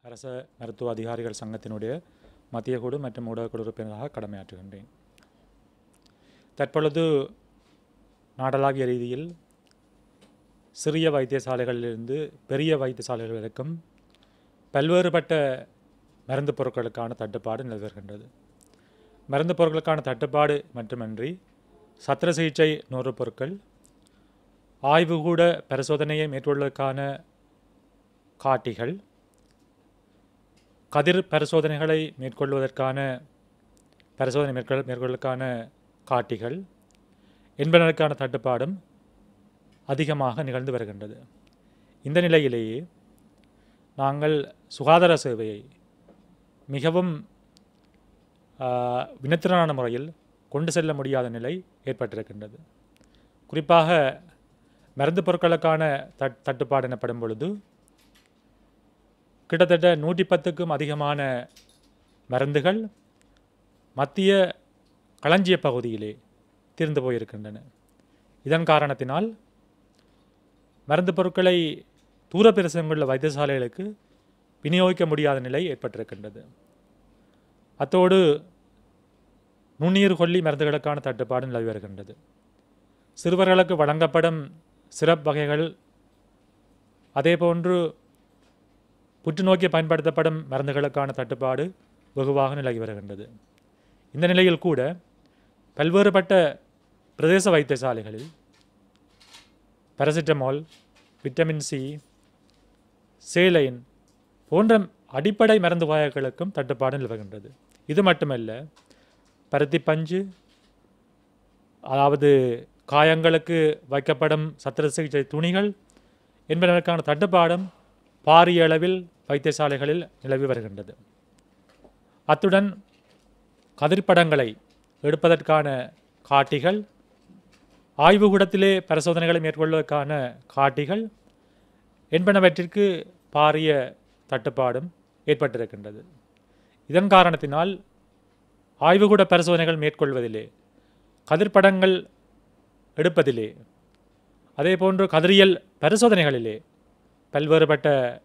அரச மருத்துவ அதிகாரிகள் சங்கத்தினுடைய மத்திய குழு மற்றும் ஊடகக்குழு உறுப்பினராக கடமையாற்றுகின்றேன் தற்பொழுது நாடளாவிய ரீதியில் சிறிய வைத்தியசாலைகளிலிருந்து பெரிய வைத்தியசாலைகள் வரைக்கும் பல்வேறுபட்ட மருந்து பொருட்களுக்கான தட்டுப்பாடு நிலவி வருகின்றது மருந்து பொருட்களுக்கான தட்டுப்பாடு மட்டுமின்றி சத்திர சிகிச்சை நூறு பொருட்கள் ஆய்வுகூட பரிசோதனையை மேற்கொள்வதற்கான காட்டிகள் கதிர் பரிசோதனைகளை மேற்கொள்வதற்கான பரிசோதனை மேற்கொள் மேற்கொள்வதற்கான காட்டிகள் என்பதற்கான தட்டுப்பாடும் அதிகமாக நிகழ்ந்து வருகின்றது இந்த நிலையிலேயே நாங்கள் சுகாதார சேவையை மிகவும் ஆஹ், வினத்திரனான முறையில் கொண்டு செல்ல முடியாத நிலை ஏற்பட்டிருக்கின்றது குறிப்பாக மருந்து பொருட்களுக்கான தட் தட்டுப்பாடு எனப்படும் பொழுது கிட்டத்தட்ட நூற்றி பத்துக்கும் அதிகமான மருந்துகள் மத்திய களஞ்சிய பகுதியிலே தீர்ந்து போயிருக்கின்றன இதன் காரணத்தினால் மருந்து பொருட்களை தூர பிரசங்குள்ள வைத்தியசாலைகளுக்கு விநியோகிக்க முடியாத நிலை ஏற்பட்டிருக்கின்றது அத்தோடு நுண்ணுயிர் கொல்லி மருந்துகளுக்கான தட்டுப்பாடு நிலவி வருகின்றது சிறுவர்களுக்கு வழங்கப்படும் சிரப் வகைகள் அதேபோன்று புற்றுநோக்கி பயன்படுத்தப்படும் மருந்துகளுக்கான தட்டுப்பாடு வெகுவாக நிலவி வருகின்றது இந்த நிலையில் கூட பல்வேறுபட்ட பிரதேச வைத்தியசாலைகளில் பாராசிட்டமால் விட்டமின் சி சேலைன் போன்ற அடிப்படை மருந்து வகைகளுக்கும் தட்டுப்பாடு நிலவுகின்றது இது மட்டுமல்ல பருத்தி பஞ்சு அதாவது காயங்களுக்கு வைக்கப்படும் சத்திர சிகிச்சை துணிகள் என்பதற்கான தட்டுப்பாடும் பாரிய அளவில் வைத்தியசாலைகளில் நிலவி வருகின்றது அத்துடன் கதிர்ப்படங்களை எடுப்பதற்கான காட்டிகள் ஆய்வுகூடத்திலே பரிசோதனைகளை மேற்கொள்வதற்கான காட்டிகள் என்பனவற்றிற்கு பாரிய தட்டுப்பாடும் ஏற்பட்டிருக்கின்றது இதன் காரணத்தினால் ஆய்வுகூட பரிசோதனைகள் மேற்கொள்வதிலே கதிர்ப்படங்கள் எடுப்பதிலே அதேபோன்று கதிரியல் பரிசோதனைகளிலே பல்வேறுபட்ட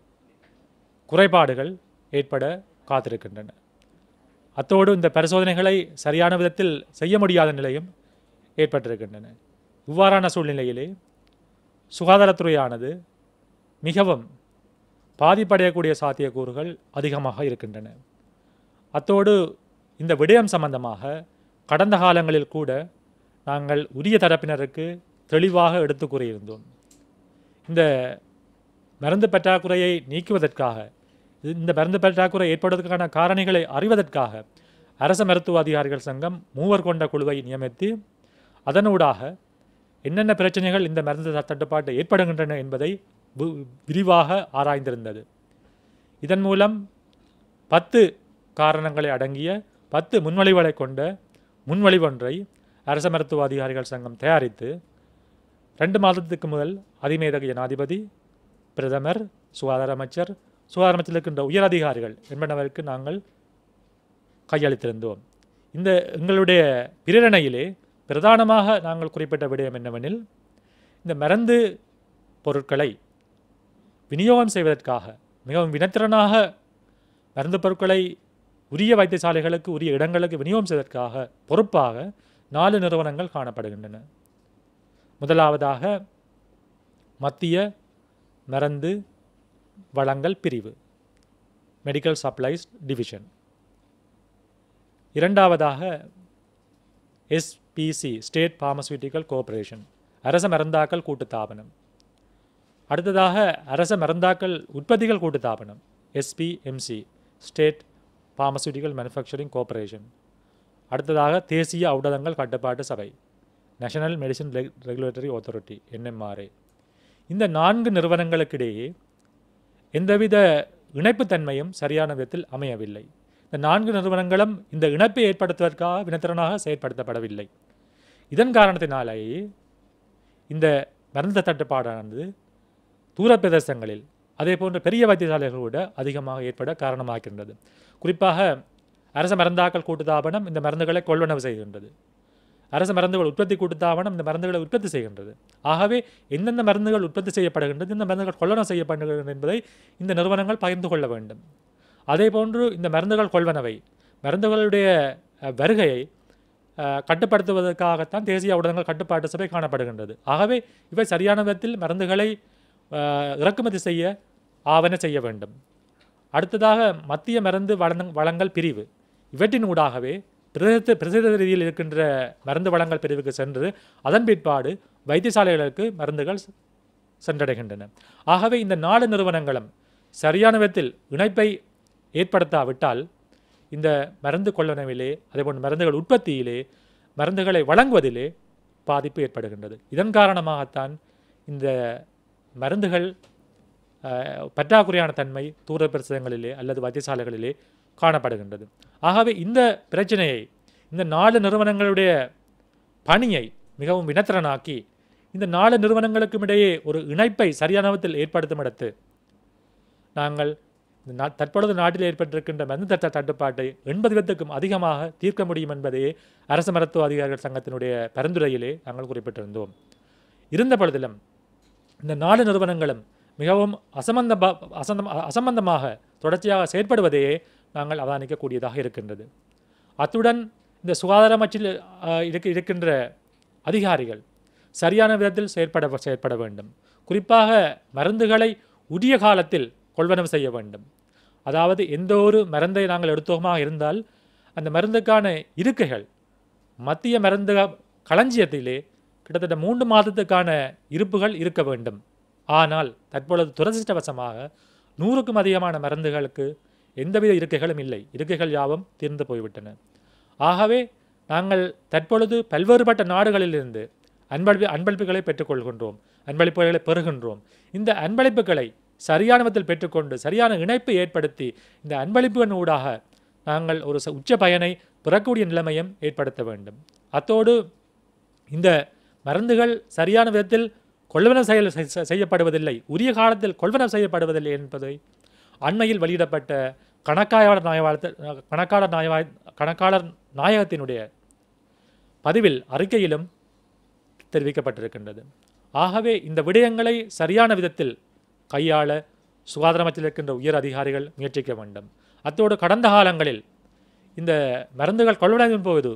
குறைபாடுகள் ஏற்பட காத்திருக்கின்றன அத்தோடு இந்த பரிசோதனைகளை சரியான விதத்தில் செய்ய முடியாத நிலையும் ஏற்பட்டிருக்கின்றன இவ்வாறான சூழ்நிலையிலே சுகாதாரத்துறையானது மிகவும் பாதிப்படையக்கூடிய சாத்தியக்கூறுகள் அதிகமாக இருக்கின்றன அத்தோடு இந்த விடயம் சம்பந்தமாக கடந்த காலங்களில் கூட நாங்கள் உரிய தரப்பினருக்கு தெளிவாக எடுத்து கூறியிருந்தோம் இந்த மருந்து பற்றாக்குறையை நீக்குவதற்காக இது- இந்த மருந்து பற்றாக்குறை ஏற்படுவதற்கான காரணிகளை அறிவதற்காக அரச மருத்துவ அதிகாரிகள் சங்கம் மூவர் கொண்ட குழுவை நியமித்து அதனூடாக என்னென்ன பிரச்சனைகள் இந்த மருந்து த- தட்டுப்பாட்டை ஏற்படுகின்றன என்பதை வி- விரிவாக ஆராய்ந்திருந்தது இதன் மூலம் பத்து காரணங்களை அடங்கிய பத்து முன்மொழிவுகளை கொண்ட முன்மொழிவொன்றை அரச மருத்துவ அதிகாரிகள் சங்கம் தயாரித்து ரெண்டு மாதத்துக்கு முதல் அதிமேதக ஜனாதிபதி பிரதமர் சுகாதார அமைச்சர் சுகாதார அமைச்சர் இருக்கின்ற உயர் அதிகாரிகள் என்பனவருக்கு நாங்கள் கையளித்திருந்தோம் இந்த எங்களுடைய பிரேரணையிலே பிரதானமாக நாங்கள் குறிப்பிட்ட விடயம் என்னவெனில் இந்த மருந்து பொருட்களை விநியோகம் செய்வதற்காக மிகவும் வினத்திறனாக மருந்து பொருட்களை உரிய வைத்தியசாலைகளுக்கு உரிய இடங்களுக்கு விநியோகம் செய்வதற்காக பொறுப்பாக நாலு நிறுவனங்கள் காணப்படுகின்றன முதலாவதாக மத்திய மருந்து வழங்கல் பிரிவு மெடிக்கல் சப்ளைஸ் டிவிஷன் இரண்டாவதாக எஸ்பிசி ஸ்டேட் பார்மசூட்டிக்கல் கோஆபரேஷன் அரச மருந்தாக்கல் கூட்டுத்தாபனம் அடுத்ததாக அரச மருந்தாக்கல் உற்பத்திகள் கூட்டுத்தாபனம் SPMC state pharmaceutical manufacturing cooperation அடுத்ததாக தேசிய ஊடகங்கள் கட்டுப்பாட்டு சபை national medicine regulatory authority NMRA இந்த நான்கு நிறுவனங்களுக்கிடையே எந்தவித இணைப்புத்தன்மையும் சரியான விதத்தில் அமையவில்லை இந்த நான்கு நிறுவனங்களும் இந்த இணைப்பை ஏற்படுத்துவதற்காக வினத்திறனாக செயற்படுத்தப்படவில்லை இதன் காரணத்தினாலேயே இந்த மருந்து தட்டுப்பாடானது தூர பிரதேசங்களில் அதே போன்ற பெரிய வைத்தியசாலைகள் கூட அதிகமாக ஏற்பட காரணமாகின்றது குறிப்பாக அரச மருந்தாக்கல் கூட்டுத்தாபனம் இந்த மருந்துகளை கொள்வனவு செய்கின்றது அரசு மருந்துகள் உற்பத்தி கூட்டுத்தாபனம் இந்த மருந்துகளை உற்பத்தி செய்கின்றது ஆகவே எந்தெந்த மருந்துகள் உற்பத்தி செய்யப்படுகின்றது இந்த மருந்துகள் கொள்ளனம் செய்யப்படுகின்றன என்பதை இந்த நிறுவனங்கள் பகிர்ந்து கொள்ள வேண்டும் அதே போன்று இந்த மருந்துகள் கொள்வனவை மருந்துகளுடைய அஹ், வருகையை அஹ், கட்டுப்படுத்துவதற்காகத்தான் தேசிய ஊடகங்கள் கட்டுப்பாட்டு சபை காணப்படுகின்றது ஆகவே இவை சரியான விதத்தில் மருந்துகளை அஹ், இறக்குமதி செய்ய ஆவண செய்ய வேண்டும் அடுத்ததாக மத்திய மருந்து வழங்க வழங்கல் பிரிவு இவற்றின் ஊடாகவே பிரதேச பிரதேச ரீதியில் இருக்கின்ற மருந்து வழங்கல் பிரிவுக்கு சென்று அதன் பிற்பாடு வைத்தியசாலைகளுக்கு மருந்துகள் செ- சென்றடைகின்றன ஆகவே இந்த நாலு நிறுவனங்களும் சரியான விதத்தில் இணைப்பை ஏற்படுத்தாவிட்டால் இந்த மருந்து கொள்ளனவிலே அதேபோன்று மருந்துகள் உற்பத்தியிலே மருந்துகளை வழங்குவதிலே பாதிப்பு ஏற்படுகின்றது இதன் காரணமாகத்தான் இந்த மருந்துகள் அஹ், பற்றாக்குறையான தன்மை தூர பிரதேசங்களிலே அல்லது வைத்தியசாலைகளிலே காணப்படுகின்றது ஆகவே இந்த பிரச்சனையை இந்த நாலு நிறுவனங்களுடைய பணியை மிகவும் வினத்திரனாக்கி இந்த நாலு நிறுவனங்களுக்கும் இடையே ஒரு இணைப்பை சரியான விதத்தில் ஏற்படுத்தும் இடத்து நாங்கள் இந்த நா- தற்பொழுது நாட்டில் ஏற்பட்டிருக்கின்ற மருந்து தட்ட தட்டுப்பாட்டை எண்பது விதத்துக்கும் அதிகமாக தீர்க்க முடியும் என்பதையே அரசு மருத்துவ அதிகாரிகள் சங்கத்தினுடைய பரிந்துரையிலே நாங்கள் குறிப்பிட்டிருந்தோம் இருந்த பொழுதிலும் இந்த நாலு நிறுவனங்களும் மிகவும் அசம்பந்த அசந்தம் அசம்பந்தமாக தொடர்ச்சியாக செயற்படுவதையே நாங்கள் அவதானிக்கக்கூடியதாக இருக்கின்றது அத்துடன் இந்த சுகாதார அமைச்சில் அஹ், இருக்க இருக்கின்ற அதிகாரிகள் சரியான விதத்தில் செயற்பட செயற்பட வேண்டும் குறிப்பாக மருந்துகளை உரிய காலத்தில் கொள்வனவு செய்ய வேண்டும் அதாவது எந்த ஒரு மருந்தை நாங்கள் எடுத்தோமாக இருந்தால் அந்த மருந்துக்கான இருக்கைகள் மத்திய மருந்து களஞ்சியத்திலே கிட்டத்தட்ட மூன்று மாதத்துக்கான இருப்புகள் இருக்க வேண்டும் ஆனால் தற்பொழுது துரதிருஷ்டவசமாக நூறுக்கும் அதிகமான மருந்துகளுக்கு எந்தவித இருக்கைகளும் இல்லை இருக்கைகள் யாவும் தீர்ந்து போய்விட்டன ஆகவே நாங்கள் தற்பொழுது பல்வேறுபட்ட நாடுகளிலிருந்து அன்பளி அன்பளிப்புகளை பெற்றுக்கொள்கின்றோம் அன்பளிப்புகளை பெறுகின்றோம் இந்த அன்பளிப்புகளை சரியான விதத்தில் பெற்றுக்கொண்டு சரியான இணைப்பை ஏற்படுத்தி இந்த அன்பளிப்புகளின் ஊடாக நாங்கள் ஒரு ச- உச்ச பயனை பெறக்கூடிய நிலைமையும் ஏற்படுத்த வேண்டும் அத்தோடு இந்த மருந்துகள் சரியான விதத்தில் கொள்வனவு செயல் செய்- செய்- செய்யப்படுவதில்லை உரிய காலத்தில் கொள்வனவு செய்யப்படுவதில்லை என்பதை அண்மையில் வெளியிடப்பட்ட கணக்காளர் நாயவாளர் கணக்காளர் நாயவா கணக்காளர் நாயகத்தினுடைய பதிவில் அறிக்கையிலும் தெரிவிக்கப்பட்டிருக்கின்றது ஆகவே இந்த விடயங்களை சரியான விதத்தில் கையாள சுகாதார அமைச்சில் இருக்கின்ற உயர் அதிகாரிகள் முயற்சிக்க வேண்டும் அத்தோடு கடந்த காலங்களில் இந்த மருந்துகள் கொள்வனவின் போது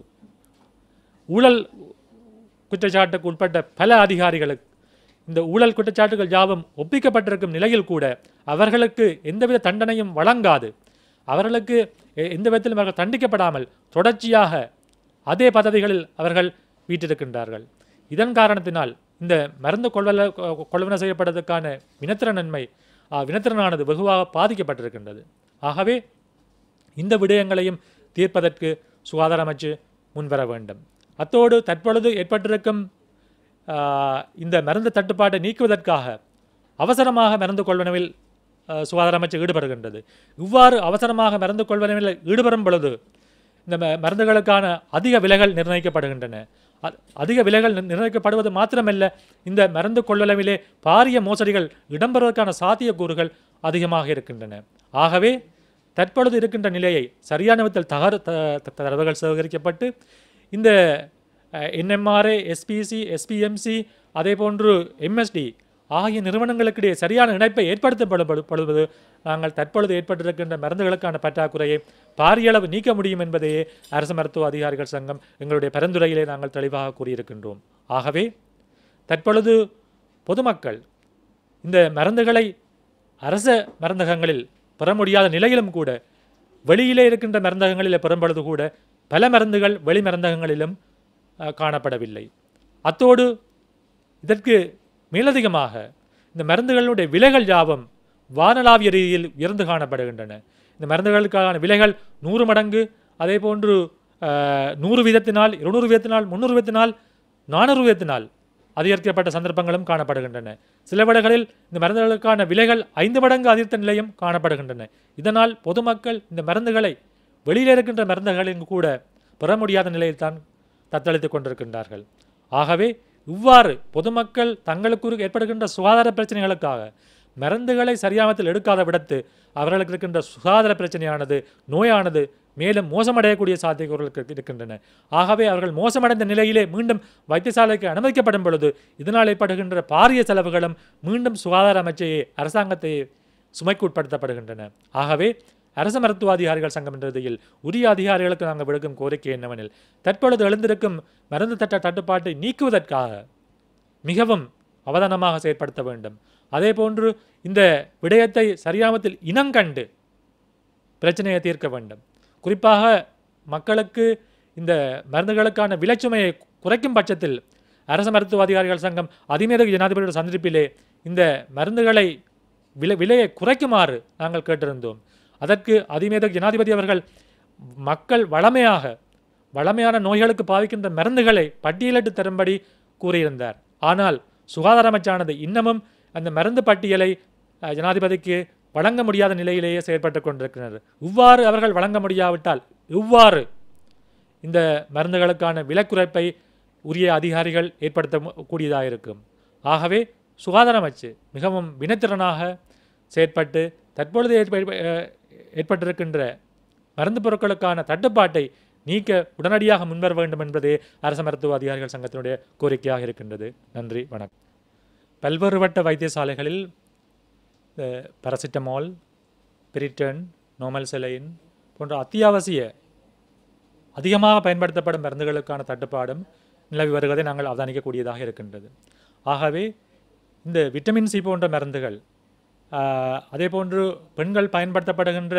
ஊழல் குற்றச்சாட்டுக்கு உட்பட்ட பல அதிகாரிகளுக்கு இந்த ஊழல் குற்றச்சாட்டுகள் யாவும் ஒப்பிக்கப்பட்டிருக்கும் நிலையில் கூட அவர்களுக்கு எந்தவித தண்டனையும் வழங்காது அவர்களுக்கு எ- எந்த விதத்திலும் அவர்கள் தண்டிக்கப்படாமல் தொடர்ச்சியாக அதே பதவிகளில் அவர்கள் வீட்டிருக்கின்றார்கள் இதன் காரணத்தினால் இந்த மருந்து கொள்வல கொ- கொள்வன செய்யப்படுவதற்கான வினத்திர நன்மை ஆ, வினத்திறனானது வெகுவாக பாதிக்கப்பட்டிருக்கின்றது ஆகவே இந்த விடயங்களையும் தீர்ப்பதற்கு சுகாதார அமைச்சு முன்வர வேண்டும் அத்தோடு தற்பொழுது ஏற்பட்டிருக்கும் ஆ, இந்த மருந்து தட்டுப்பாட்டை நீக்குவதற்காக அவசரமாக மருந்து கொள்வனவில் ஆ, சுகாதார அமைச்சு ஈடுபடுகின்றது இவ்வாறு அவசரமாக மருந்து கொள்வனவில் ஈடுபடும் பொழுது இந்த ம- மருந்துகளுக்கான அதிக விலைகள் நிர்ணயிக்கப்படுகின்றன அ- அதிக விலைகள் நிர்- நிர்ணயிக்கப்படுவது மாத்திரமல்ல இந்த மருந்து கொள்ளளவிலே பாரிய மோசடிகள் இடம்பெறுவதற்கான சாத்தியக்கூறுகள் அதிகமாக இருக்கின்றன ஆகவே தற்பொழுது இருக்கின்ற நிலையை சரியான விதத்தில் தகர த- த- தரவுகள் சேகரிக்கப்பட்டு இந்த என்எம்ஆர்ஏ எஸ்பிசி எஸ்பிஎம்சி அதே போன்று எம்எஸ்டி ஆகிய நிறுவனங்களுக்கிடையே சரியான இணைப்பை ஏற்படுத்தப்படுவது நாங்கள் தற்பொழுது ஏற்பட்டிருக்கின்ற மருந்துகளுக்கான பற்றாக்குறையை பாரியளவு நீக்க முடியும் என்பதையே அரசு மருத்துவ அதிகாரிகள் சங்கம் எங்களுடைய பரிந்துரையிலே நாங்கள் தெளிவாக கூறியிருக்கின்றோம் ஆகவே தற்பொழுது பொதுமக்கள் இந்த மருந்துகளை அரச மருந்தகங்களில் பெற முடியாத நிலையிலும் கூட வெளியிலே இருக்கின்ற மருந்தகங்களில் பெறும் பொழுது கூட பல மருந்துகள் வெளி மருந்தகங்களிலும் அஹ், காணப்படவில்லை அத்தோடு இதற்கு மேலதிகமாக இந்த மருந்துகளுடைய விலைகள் யாவும் வானளாவிய ரீதியில் உயர்ந்து காணப்படுகின்றன இந்த மருந்துகளுக்கான விலைகள் நூறு மடங்கு அதே போன்று அஹ், நூறு வீதத்தினால் இருநூறு வீதத்தினால் முந்நூறு வீதத்தினால் நானூறு வீதத்தினால் அதிகரிக்கப்பட்ட சந்தர்ப்பங்களும் காணப்படுகின்றன சில வேளைகளில் இந்த மருந்துகளுக்கான விலைகள் ஐந்து மடங்கு அதிகரித்த நிலையும் காணப்படுகின்றன இதனால் பொதுமக்கள் இந்த மருந்துகளை வெளியில் இருக்கின்ற மருந்துகளின் கூட பெற முடியாத நிலையில்தான் தத்தளித்துக் கொண்டிருக்கின்றார்கள் ஆகவே இவ்வாறு பொதுமக்கள் தங்களுக்கு ஏற்படுகின்ற சுகாதார பிரச்சனைகளுக்காக மருந்துகளை சரியாமத்தில் எடுக்காத விடத்து அவர்களுக்கு இருக்கின்ற சுகாதார பிரச்சனையானது நோயானது மேலும் மோசமடையக்கூடிய சாத்தியக்கூறுகள் இருக்கின்றன ஆகவே அவர்கள் மோசமடைந்த நிலையிலே மீண்டும் வைத்தியசாலைக்கு அனுமதிக்கப்படும் பொழுது இதனால் ஏற்படுகின்ற பாரிய செலவுகளும் மீண்டும் சுகாதார அமைச்சையே அரசாங்கத்தை சுமைக்கு உட்படுத்தப்படுகின்றன ஆகவே அரச மருத்துவ அதிகாரிகள் சங்கம் என்ற ரீதியில் உரிய அதிகாரிகளுக்கு நாங்கள் விடுக்கும் கோரிக்கை என்னவெனில் தற்பொழுது எழுந்திருக்கும் மருந்து தட்ட தட்டுப்பாட்டை நீக்குவதற்காக மிகவும் அவதானமாக செயற்படுத்த வேண்டும் அதே போன்று இந்த விடயத்தை சரியாமத்தில் இனங்கண்டு பிரச்சனையை தீர்க்க வேண்டும் குறிப்பாக மக்களுக்கு இந்த மருந்துகளுக்கான விலைச்சுமையை குறைக்கும் பட்சத்தில் அரச மருத்துவ அதிகாரிகள் சங்கம் அதிமேதகு ஜனாதிபதியோட சந்திப்பிலே இந்த மருந்துகளை விலை விலையை குறைக்குமாறு நாங்கள் கேட்டிருந்தோம் அதற்கு அதிமேதகு ஜனாதிபதி அவர்கள் மக்கள் வளமையாக வளமையான நோய்களுக்கு பாவிக்கின்ற மருந்துகளை பட்டியலிட்டு தரும்படி கூறியிருந்தார் ஆனால் சுகாதார அமைச்சானது இன்னமும் அந்த மருந்து பட்டியலை அஹ், ஜனாதிபதிக்கு வழங்க முடியாத நிலையிலேயே செயற்பட்டு கொண்டிருக்கிறது இவ்வாறு அவர்கள் வழங்க முடியாவிட்டால் இவ்வாறு இந்த மருந்துகளுக்கான விலைக்குறைப்பை உரிய அதிகாரிகள் ஏற்படுத்த மு- கூடியதாக இருக்கும் ஆகவே சுகாதார அமைச்சு மிகவும் வினைத்திறனாக செயற்பட்டு தற்பொழுது ஏற்ப- அஹ், ஏற்பட்டிருக்கின்ற மருந்து பொருட்களுக்கான தட்டுப்பாட்டை நீக்க உடனடியாக முன்வர வேண்டும் என்பதே அரச மருத்துவ அதிகாரிகள் சங்கத்தினுடைய கோரிக்கையாக இருக்கின்றது நன்றி வணக்கம் பல்வேறுபட்ட வைத்தியசாலைகளில் அஹ், பாராசிட்டமால் பிரிட்டன் நோமல் செலைன் போன்ற அத்தியாவசிய அதிகமாக பயன்படுத்தப்படும் மருந்துகளுக்கான தட்டுப்பாடும் நிலவி வருவதை நாங்கள் அவதானிக்கக்கூடியதாக இருக்கின்றது ஆகவே இந்த விட்டமின் சி போன்ற மருந்துகள் ஆஹ், அதே போன்று பெண்கள் பயன்படுத்தப்படுகின்ற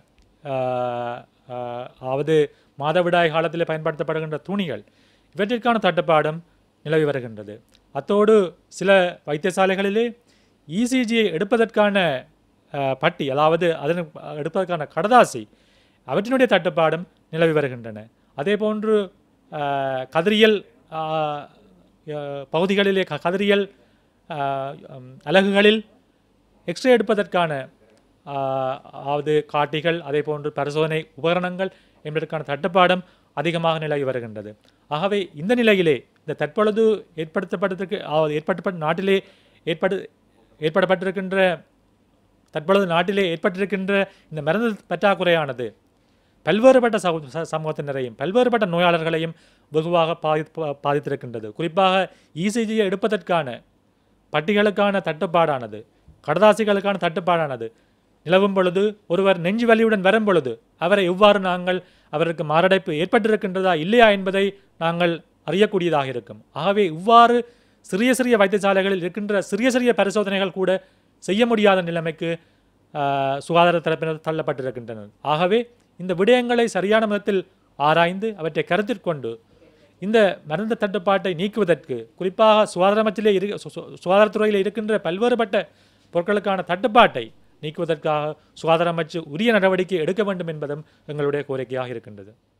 ஆஹ், ஆஹ், அதாவது மாதவிடாய் காலத்தில் பயன்படுத்தப்படுகின்ற துணிகள் இவற்றிற்கான தட்டுப்பாடும் நிலவி வருகின்றது அத்தோடு சில வைத்தியசாலைகளிலே இசிஜியை எடுப்பதற்கான ஆஹ், பட்டி அதாவது அதன் எடுப்பதற்கான கடதாசி அவற்றினுடைய தட்டுப்பாடும் நிலவி வருகின்றன அதே போன்று ஆஹ், கதிரியல் ஆஹ், ஆஹ், பகுதிகளிலே க- கதிரியல் ஆஹ், உம், அலகுகளில் எக்ஸ்ரே எடுப்பதற்கான ஆஹ், அதாவது காட்டிகள் அதே போன்று பரிசோதனை உபகரணங்கள் என்பதற்கான தட்டுப்பாடும் அதிகமாக நிலவி வருகின்றது ஆகவே இந்த நிலையிலே இந்த தற்பொழுது ஏற்படுத்தப்பட்டதற்கு அதாவது ஏற்பட்ட நாட்டிலே ஏற்படு ஏற்படப்பட்டிருக்கின்ற தற்பொழுது நாட்டிலே ஏற்பட்டிருக்கின்ற இந்த மருந்து பற்றாக்குறையானது பல்வேறுபட்ட சமூ- ச- சமூகத்தினரையும் பல்வேறுபட்ட நோயாளர்களையும் வெகுவாக பாதி பா- பாதித்திருக்கின்றது குறிப்பாக இசிஜியை எடுப்பதற்கான பட்டிகளுக்கான தட்டுப்பாடானது கடதாசிகளுக்கான தட்டுப்பாடானது நிலவும் பொழுது ஒருவர் நெஞ்சு வலியுடன் வரும் பொழுது அவரை எவ்வாறு நாங்கள் அவருக்கு மாரடைப்பு ஏற்பட்டிருக்கின்றதா இல்லையா என்பதை நாங்கள் அறியக்கூடியதாக இருக்கும் ஆகவே இவ்வாறு சிறிய சிறிய வைத்தியசாலைகளில் இருக்கின்ற சிறிய சிறிய பரிசோதனைகள் கூட செய்ய முடியாத நிலைமைக்கு ஆஹ், சுகாதார தரப்பினர் தள்ளப்பட்டிருக்கின்றனர் ஆகவே இந்த விடயங்களை சரியான விதத்தில் ஆராய்ந்து அவற்றை கருத்தில் கொண்டு இந்த மருந்து தட்டுப்பாட்டை நீக்குவதற்கு குறிப்பாக சுகாதார அமைச்சிலே இரு சு- சு- சுகாதாரத்துறையில் இருக்கின்ற பல்வேறுபட்ட பொருட்களுக்கான தட்டுப்பாட்டை நீக்குவதற்காக சுகாதார அமைச்சு உரிய நடவடிக்கை எடுக்க வேண்டும் என்பதும் எங்களுடைய கோரிக்கையாக இருக்கின்றது